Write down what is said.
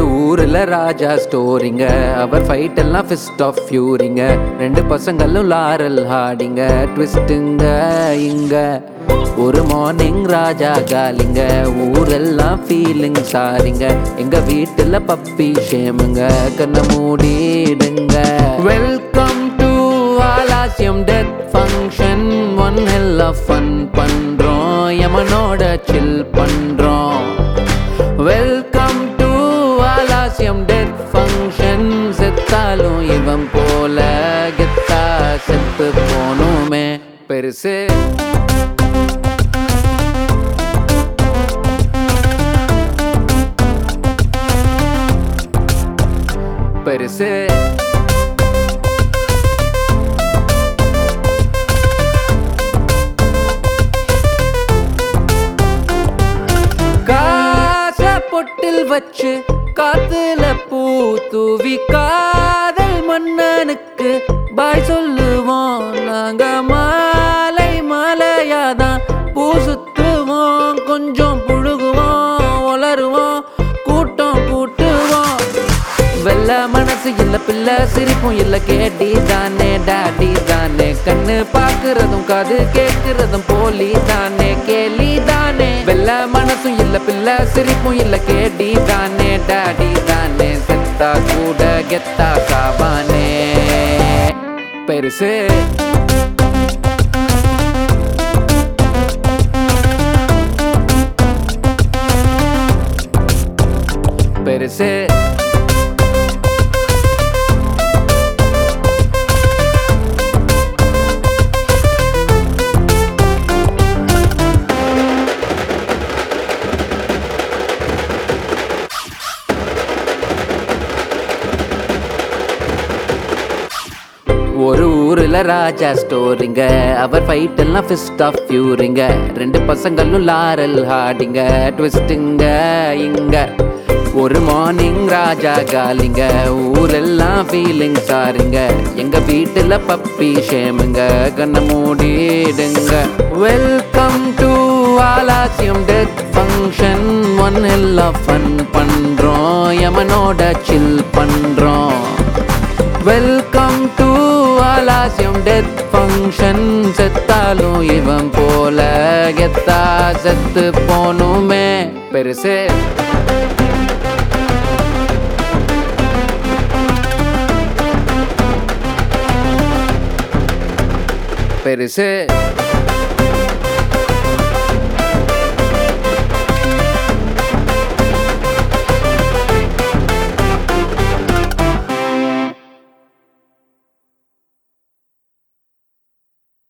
ஊர்ல ராஜா ஸ்டோரிங்க அவர் ஃபைட் எல்லாம் ஃபிஸ்ட் ஆஃப் ஃபியூரிங்க ரெண்டு பசங்களும் லாரல் ஹாடிங்க ட்விஸ்ட்டுங்க இங்க ஒரு மார்னிங் ராஜா காலிங்க ஊரெல்லாம் ஃபீலிங் சாரிங்க எங்க வீட்டுல பப்பி ஷேமுங்க கண்ண மூடிடுங்க வெல்கம் டு ஆலாசியம் death function one hell of fun பண்றோம் யமனோட சில் பண்றோம் வெல்கம் டு ஆலாசியம் டெத் ஃபங்க்ஷன் செத்தாலும் இவன் போல கெத்தா செத்து போனுமே பெருசு பெருசு காச பொட்டில் வச்சு காத்துல பூ தூவி காதல் மன்னனுக்கு பாய் சொல்லுவோம் நாங்க மாலை மாலையாதான் பூ சுத்துவோம் கொஞ்சம் புழுகுவோம் வளருவோம் கூட்டம் கூட்டுவோம் வெள்ள மனசு இல்ல பிள்ளை சிரிப்பும் இல்ல கேட்டி தானே டாடி தானே கண்ணு பாக்குறதும் காது கேட்கிறதும் போலி தானே கேலி தானே வெள்ள மனசும் இல்ல பிள்ளை சிரிப்பும் இல்ல கேட்டி தானே டாடி தானே செத்தா கூட கெத்தா காவானே பெருசு பெருசு ஒரு ஊர்ல ராஜா ஸ்டோரிங்க அவர் ஃபைட் எல்லாம் ஃபிஸ்ட் ஆஃப் ஃபியூரிங்க ரெண்டு பசங்களும் லாரல் ஹாடிங்க ட்விஸ்ட்டுங்க இங்க ஒரு மார்னிங் ராஜா காலிங்க ஊரெல்லாம் ஃபீலிங் சாரிங்க எங்க வீட்டுல பப்பி ஷேமுங்க கண்ண மூடிடுங்க வெல்கம் டு ஆலாசியம் டெத் ஃபங்க்ஷன் ஒன் எல்லாம் ஃபன் பண்றோம் யமனோட சில் பண்றோம் வெல்கம் டு ஆலாசியம் டெத் ஃபங்க்ஷன் செத்தாலும் இவன் போல கெத்தா செத்து போனுமே பெருசு பெருசு